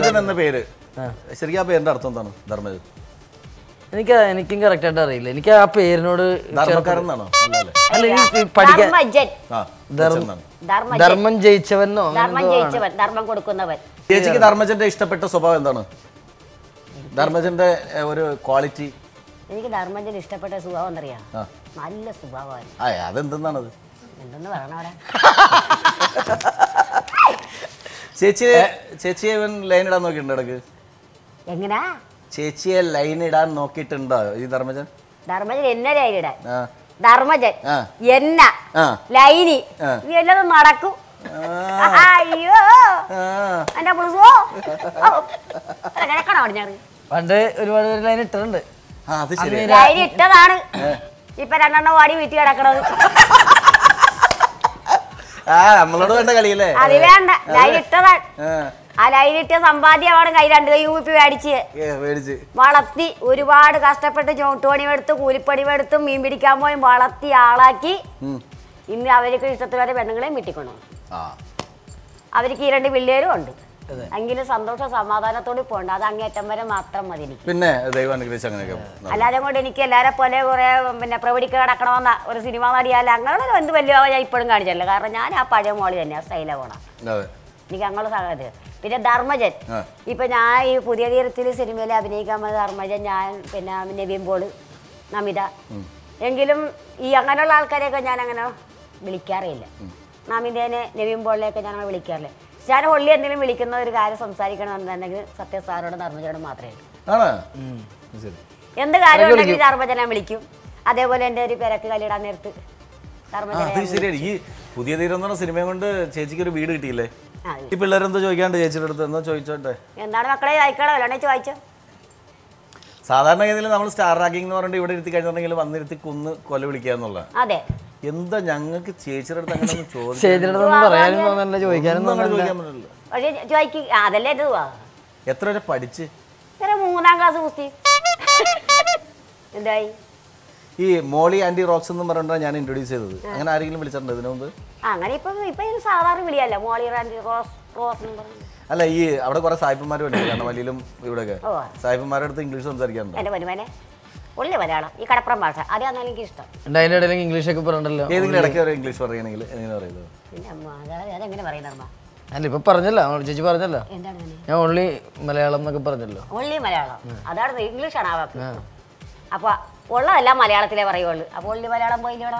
ധർമ്മജൻ എന്ന പേര് ശരിക്കും ആ പേരിന്റെ അർത്ഥം എന്താണ് ധർമ്മജൻ എനിക്ക് എനിക്കും കറക്റ്റ് ആയിട്ട് അറിയില്ല എനിക്ക് ആ പേരിനോട് ധർമ്മക്കാരൻ എന്നാണോ അല്ലല്ലേ അല്ല ഈ ഈ പഠിക്കാൻ ധർമ്മജൻ ആ എന്നാണ് ധർമ്മജൻ ധർമ്മം ജയിച്ചവനോ ധർമ്മം ജയിച്ചവൻ ധർമ്മം കൊടുക്കുന്നവൻ ചേച്ചിക്ക് ധർമ്മജന്റെ ഇഷ്ടപ്പെട്ട സ്വഭാവം എന്താണ് ധർമ്മജന്റെ ഏ, ഒരു ക്വാളിറ്റി എനിക്ക് ധർമ്മജൻ ഇഷ്ടപ്പെട്ട സ്വഭാവം എന്നറിയാം ആ നല്ല സ്വഭാവമാണ് ആ അതെന്തെന്നാണത് എന്തെന്ന് പറയണവരെ ചേച്ചിയെ ചേച്ചിയെ ഇവൻ ലൈൻ ഇടാൻ നോക്കിയിട്ടുണ്ട് ഇടക്ക് എങ്ങനാ ചേച്ചിയെ ലൈൻ ഇടാൻ നോക്കിയിട്ടുണ്ടോ ഈ ധർമ്മജൻ ധർമ്മജൻ എന്നെ ലൈനിടാൻ ആ ധർമ്മജൻ ആ. എന്ന ആ. ലൈനി ആ. നീ എല്ലാം നടക്കും അയ്യോ ആ. എന്റെ പുളുസോ കിടക്കണോ ഞാൻ പണ്ട് ഒരുപാട് പേര് ലൈൻ ഇട്ടിട്ടുണ്ട് ആ അത് ശരി ലൈൻ ഇട്ടതാണ് ഇപ്പൊ രണ്ടെണ്ണം വാടി വീട്ടിൽ കിടക്കണത് ആ നമ്മളോട് വേണ്ട കളിയല്ലേ അത് വേണ്ട ലൈൻ ഇട്ടതാണ് ആ, ആ ലൈൻ ഇട്ട സമ്പാദ്യമാണ് കൈ രണ്ട് കൈ ഊപ്പി മേടിച്ച് ഏ, മേടിച്ച് വളർത്തി ഒരുപാട് കഷ്ടപ്പെട്ട് ചൂട്ടുപണിമെടുത്ത് കൂലിപ്പണിമെടുത്ത് മീൻ പിടിക്കാൻ പോയി വളർത്തി ആളാക്കി ഉം. ഇന്ന് അവർക്ക് ഇഷ്ടത്തിലുള്ള പെണ്ണുങ്ങളെയും വീട്ടിക്കൊണ്ടു ആ അവർക്ക് ഈ രണ്ട് പിള്ളേരും ഉണ്ട് എങ്കിലും സന്തോഷ സമാധാനത്തോടെ പോകണ്ട അത് അങ്ങേറ്റം വരെ മാത്രം മതി എനിക്ക് പിന്നെ ദൈവം അനുഗ്രഹിച്ച് അങ്ങനെയൊക്കെ നടന്നു. അല്ലാതെ കൊണ്ട് എനിക്ക് എല്ലാരെ പോലെ കുറെ പിന്നെ പ്രവടിക്ക് കിടക്കണമെന്ന ഒരു സിനിമ നടിയാല അങ്ങനെയുള്ള എന്ത് വലിയ ഞാൻ ഇപ്പോഴും കാണിച്ചല്ലോ കാരണം ഞാൻ ആ പഴയ മോളി തന്നെ ആ സ്റ്റൈലാണ് പോണം അതെ എനിക്ക് അങ്ങനെ സാഹചര്യം പിന്നെ ധർമ്മജൻ ആ. ഇപ്പൊ ഞാൻ ഈ പുതിയ തീരത്തിൽ സിനിമയിൽ അഭിനയിക്കാൻ വന്ന ധർമ്മജൻ ഞാൻ പിന്നെ നവീൻ പോള് നമിത എങ്കിലും ഈ അങ്ങനെയുള്ള ആൾക്കാരെയൊക്കെ ഞാൻ അങ്ങനെ വിളിക്കാറില്ല നമിതേനെ നവീൻ പോളിനെയൊക്കെ ഞാൻ അങ്ങനെ വിളിക്കാറില്ല ഞാൻ ഒള്ളി എന്തെങ്കിലും വിളിക്കുന്ന ഒരു കാര്യം സംസാരിക്കണമെന്നുണ്ടെങ്കിൽ സത്യ സാറോട് ധർമ്മജനോട് മാത്രമേ ഉള്ളൂ ആണോ ശരി എന്ത് കാര്യം ഉണ്ടെങ്കിൽ ധർമ്മജനെ വിളിക്കും അതേപോലെ എൻ്റെ ഒരു പെരക്ക് കല്ലിടാൻ നേരത്ത് ആ, ധർമ്മജനെ അത് ശരിയാണ് ഈ പുതിയ തീരം എന്ന് പറഞ്ഞ സിനിമയും കൊണ്ട് ചേച്ചിക്ക് ഒരു വീട് കിട്ടിയില്ലേ ആ, ഈ പിള്ളേരെന്തോ ചോദിക്കാണ്ട് ചേച്ചിയുടെ അടുത്ത് എന്നോ ചോദിച്ചോട്ടെ എന്താണ് മക്കളെ വായിക്കണോ അല്ലാണ്ട് ചോദിച്ചോ സാധാരണഗതിയിൽ നമ്മൾ സ്റ്റാർ റാങ്കിങ് എന്ന് പറഞ്ഞിട്ട് ഇവിടെ ഇരുത്തി കഴിഞ്ഞിട്ടുണ്ടെങ്കിൽ വന്നിരുത്തി കുന്ന് കൊല വിളിക്കുക എന്നുള്ള അതെ എന്താ ഞങ്ങൾക്ക് ചേച്ചിയുടെ അടുത്ത് അങ്ങനെ ഒന്നും ചോദിച്ചു ചെയ്തിടത്തൊന്നും പറയാനും തോന്നല്ല ചോദിക്കാനും തോന്നല്ല ചോദിക്കാൻ പറ്റില്ല പക്ഷേ ചോദിക്കും ആ, അതല്ലേ ഇത് വാ എത്ര വരെ പഠിച്ച് ഇത്ര മൂന്നാം ക്ലാസ് കുസ്തി എന്തായി ഈ മോളി ആന്റി റോക്സ് എന്ന് പറഞ്ഞിട്ടാണ് ഞാൻ ഇൻട്രൊഡ്യൂസ് ചെയ്തത് അങ്ങനെ ആരെങ്കിലും വിളിച്ചിട്ടുണ്ടോ ഇതിനു മുമ്പ് ആ, അങ്ങനെ ഇപ്പൊ ഇപ്പൊ ഇത് സാധാരണ വിളിയല്ല മോളി റാൻഡി റോസ് റോസ് എന്ന് പറഞ്ഞു അല്ല ഈ അവിടെ കുറെ സായിപ്പന്മാർ ഉണ്ട് കാരണം വലിയിലും ഇവിടെയൊക്കെ ഓ സായിപ്പന്മാരുടെ അടുത്ത് ഇംഗ്ലീഷ് സംസാരിക്കാറുണ്ടോ എന്റെ വരുമാനെ ഉള്ളി മലയാളം ഈ കടപ്പുറം ഭാഷ അതാണ് എനിക്ക് ഇഷ്ടം ഉണ്ട് അതിന്റെ ഇടയിൽ ഇംഗ്ലീഷ് ഒക്കെ പറഞ്ഞല്ലോ ഏതെങ്കിലും ഇടയ്ക്ക് ഒരു ഇംഗ്ലീഷ് പറയുകയാണെങ്കിൽ എങ്ങനെ പറയുന്നത് പിന്നെ അമ്മ അതായത് അതെങ്ങനെ പറയുന്നത് അമ്മ അല്ല ഇപ്പൊ പറഞ്ഞല്ലോ അവൾ ചേച്ചി പറഞ്ഞല്ലോ എന്താണ് അങ്ങനെ ഞാൻ ഓൺലി മലയാളം എന്നൊക്കെ പറഞ്ഞല്ലോ ഉള്ളി മലയാളം അതാണ് ഇംഗ്ലീഷാണ് ആ വാക്ക് അപ്പൊ ഉള്ളതെല്ലാം മലയാളത്തിലേ പറയുള്ളൂ അപ്പൊ ഉള്ളി മലയാളം പോയില്ലേടാ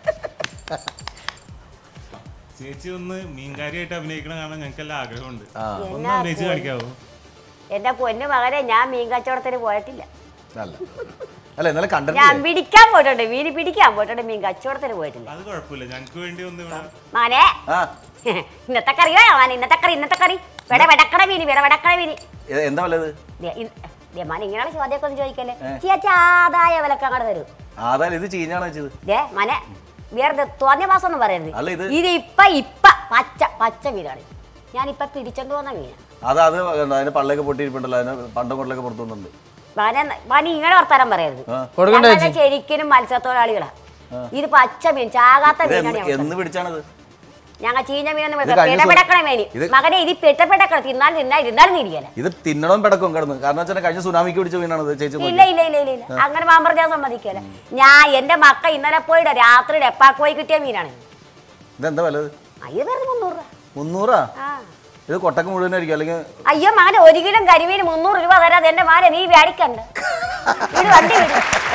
ചേച്ചി ഒന്ന് മീൻകാരിയായിട്ട് അഭിനയിക്കണം കാണാൻ ഞങ്ങൾക്കെല്ലാം ആഗ്രഹമുണ്ട് ആ ഒന്ന് അഭിനയിച്ച് കാണിക്കാവോ എന്റെ പൊന്നു മകനെ ഞാൻ മീൻ കച്ചവടത്തിന് പോയിട്ടില്ല അല്ല അല്ല ഇന്നലെ ഞാൻ കണ്ടിട്ടില്ലേ പിടിക്കാൻ പോയിട്ടുണ്ട് മീൻ പിടിക്കാൻ പോയിട്ടുണ്ട് മീൻ കച്ചവടത്തിന് പോയിട്ടില്ല അത് കുഴപ്പമില്ല ഞങ്ങൾക്ക് വേണ്ടി ഒന്ന് ഇവിടെ മാനെ ആ ഇന്നത്തെ കറി വേണം മാനെ ഇന്നത്തെ കറി ഇന്നത്തെ കറി വെട വെടക്കട മീന് വെട വെടക്കട മീന് എ- എന്താ വല്ലത് ദേ, ഇ- ദേ, മാനെ ഇങ്ങനെയുള്ള ചോദ്യമൊക്കെ ഒന്ന് ചോദിക്കല്ലേ ചേച്ചി ആദായ വിലക്ക് അങ്ങോട്ട് തരൂ ആതായാലും ഇത് ചീഞ്ഞാണ് വെച്ചത് ദേ മനെ വേറെ തോന്നിയ മാസം ഒന്നും പറയരുത് അല്ല, ഇത്- ഇത് ഇപ്പ ഇപ്പ പച്ച പച്ച മീനാണ് ഞാൻ ഇപ്പൊ പിടിച്ചോണ്ട് വന്ന മീനാ അത് അത് അതിന്റെ പള്ളയൊക്കെ പൊട്ടിയിരിപ്പുണ്ടല്ലോ അതിന് പണ്ടും കൊണ്ടൊക്കെ പുറത്തുകൊണ്ടുണ്ട് മാനെ മാനി ഇങ്ങനെ വർത്താനം പറയരുത് ആ. കൊടുക്കണ്ട ഞങ്ങളൊക്കെ ശരിക്കും മത്സ്യത്തൊഴിലാളികളാ ഇത് പച്ച മീൻ ചാകാത്ത ഇത് മീനാണ് എന്ന് ഞങ്ങൾ എന്ന് പിടിച്ചാണത് ഞങ്ങൾ ചീഞ്ഞ മീനൊന്നും ഇത് കഴിഞ്ഞ ദിവസം- പെടപെടക്കണ മീന് ഇത്- മകനെ ഇത് പെട്ടപ്പെടക്കണ തിന്നാൽ തിന്നാൽ ഇരുന്നാലും തിരികല ഇത് തിന്നണം പിടക്കും കിടന്ന് കാരണം വെച്ചാൽ കഴിഞ്ഞ സുനാമിക്ക് പിടിച്ച മീനാണ് ഇത് ചേച്ചി ഇല്ല ഇല്ല ഇല്ല ഇല്ല ഇല്ല അങ്ങനെ മാമ്പറ ഞാൻ സമ്മതിക്കല ഞാൻ എന്റെ മക്ക ഇന്നലെ പോയിട്ട് രാത്രി ഡെപ്പാക്ക് പോയി കിട്ടിയ മീനാണ് ഇതെന്താ വല്ലത് അയ്യോ വെറുതെ മുന്നൂറ് രൂപ മുന്നൂറാ ആ ഇത് കൊട്ടക്ക് മുഴുവനായിരിക്കും അല്ലെങ്കിൽ അയ്യോ മകനെ ഒരു കിലോ കരിമീന് മുന്നൂറ് രൂപ തരാതെ എന്റെ മാനെ നീ മേടിക്കണ്ട വീട് വണ്ടി വിടും